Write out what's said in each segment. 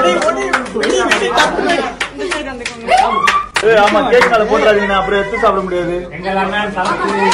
ஏய், ஆமா கேக் மேல போட்டுறாதீங்க அப்புறம் எடுத்து சாப்பிட முடியாது எங்கள் அண்ணன் தளபதி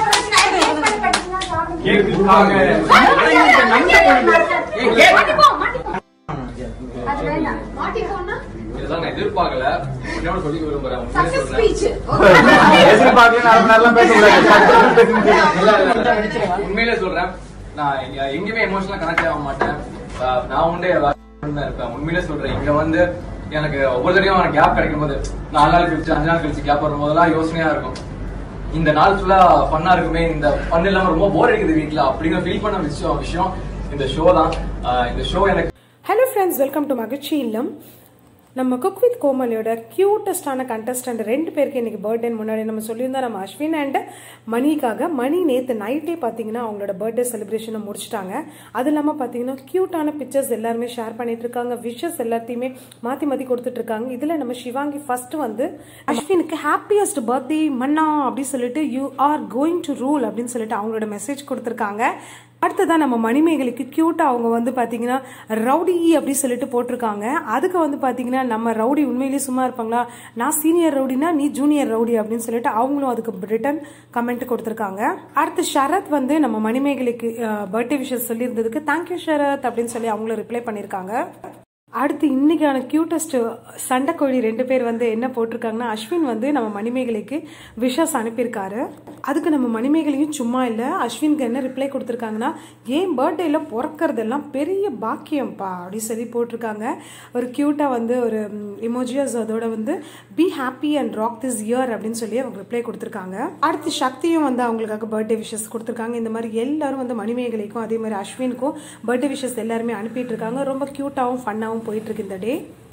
இதெல்லாம் நான் எதிர்பார்க்கல உன்னோட சொல்லி விரும்புறேன் உண்மையிலே சொல்றேன் எதிர்பார்க்கல அரை மணி நேரம் பேசக்கூடாது சட்டு சட்டுன்னு இல்ல, பேசிட்டு இல்ல. உண்மையிலே சொல்றேன் நான் எங்க- எங்கேயுமே எமோஷனலா கனெக்ட் ஆக மாட்டேன் ஆஹ் நான் உண்டே தான் இருப்பேன் உண்மையிலே சொல்றேன் இங்க வந்து எனக்கு ஒவ்வொரு தடையும் கேப் கிடைக்கும் போது நாலு நாள் கழிச்சு அஞ்சு நாள் கழிச்சு கேப் வரும் போதெல்லாம் யோசனையா இருக்கும் இந்த நாள் ஃபுல்லா ஃபன்னா இருக்குமே இந்த ஃபன் இல்லாம ரொம்ப போர் அடிக்குது வீட்ல அப்படிங்கிற ஃபீல் பண்ண விஷயம் விஷயம் இந்த ஷோ தான் ஆஹ் இந்த ஷோ எனக்கு ஹலோ ஃப்ரெண்ட்ஸ் வெல்கம் டு மகிழ்ச்சி இல்லம் நம்ம குக் வித் கோமலியோட கியூட்டஸ்டான கண்டஸ்டன்ட் ரெண்டு பேருக்கு இன்னைக்கு பர்த்டே முன்னாடி நம்ம சொல்லியிருந்தோம் நம்ம அஸ்வின் அண்ட் மணிக்காக மணி நேற்று நைட்டே பார்த்தீங்கன்னா அவங்களோட பர்த்டே செலிப்ரேஷனை முடிச்சிட்டாங்க அது இல்லாமல் பார்த்தீங்கன்னா க்யூட்டான பிக்சர்ஸ் எல்லாருமே ஷேர் பண்ணிட்டு இருக்காங்க விஷஸ் எல்லாத்தையுமே மாற்றி மாற்றி கொடுத்துட்டு இருக்காங்க இதில் நம்ம சிவாங்கி ஃபர்ஸ்ட் வந்து அஸ்வினுக்கு ஹாப்பியஸ்ட் பர்த்டே மன்னா அப்படின்னு சொல்லிட்டு you are going to rule அப்படின்னு சொல்லிட்டு அவங்களோட மெசேஜ் கொடுத்துருக்காங்க அடுத்ததான் நம்ம மணிமேகலைக்கு க்யூட்டாக அவங்க வந்து பார்த்தீங்கன்னா ரவுடி அப்படி சொல்லிட்டு போட்டிருக்காங்க அதுக்கு வந்து பார்த்தீங்கன்னா நம்ம ரவுடி உண்மையிலேயே சும்மா இருப்பாங்களா நான் சீனியர் ரவுடினா நீ ஜூனியர் ரவுடி அப்படின்னு சொல்லிட்டு அவங்களும் அதுக்கு ரிட்டன் கமெண்ட் கொடுத்துருக்காங்க அடுத்து ஷரத் வந்து நம்ம மணிமேகலைக்கு பர்த்டே விஷயம் சொல்லியிருந்ததுக்கு தேங்க்யூ ஷரத் அப்படின்னு சொல்லி அவங்களும் ரிப்ளை பண்ணியிருக்காங்க அடுத்து இன்னைக்கான கியூட்டஸ்ட் சண்டைக்கோழி ரெண்டு பேர் வந்து என்ன போட்டிருக்காங்கன்னா அஸ்வின் வந்து நம்ம மணிமேகலைக்கு விஷஸ் அனுப்பியிருக்காரு அதுக்கு நம்ம மணிமேகலையும் சும்மா இல்லை அஸ்வினுக்கு என்ன ரிப்ளை கொடுத்துருக்காங்கன்னா ஏன் பர்த்டேல பிறக்கறதெல்லாம் பெரிய பாக்கியம்ப்பா அப்படின்னு சொல்லி போட்டிருக்காங்க ஒரு க்யூட்டாக வந்து ஒரு இமோஜியஸ் அதோட வந்து be happy and rock this year அப்படின்னு சொல்லி அவங்க ரிப்ளை கொடுத்துருக்காங்க அடுத்து சக்தியும் வந்து அவங்களுக்காக பர்த்டே விஷஸ் கொடுத்துருக்காங்க இந்த மாதிரி எல்லாரும் வந்து மணிமேகலைக்கும் அதே மாதிரி அஸ்வினுக்கும் பர்த்டே விஷஸ் எல்லாருமே அனுப்பிட்டு இருக்காங்க ரொம்ப க்யூட்டாகவும் ஃபன்னாகவும் போயிட்டு இருக்கு இந்த டே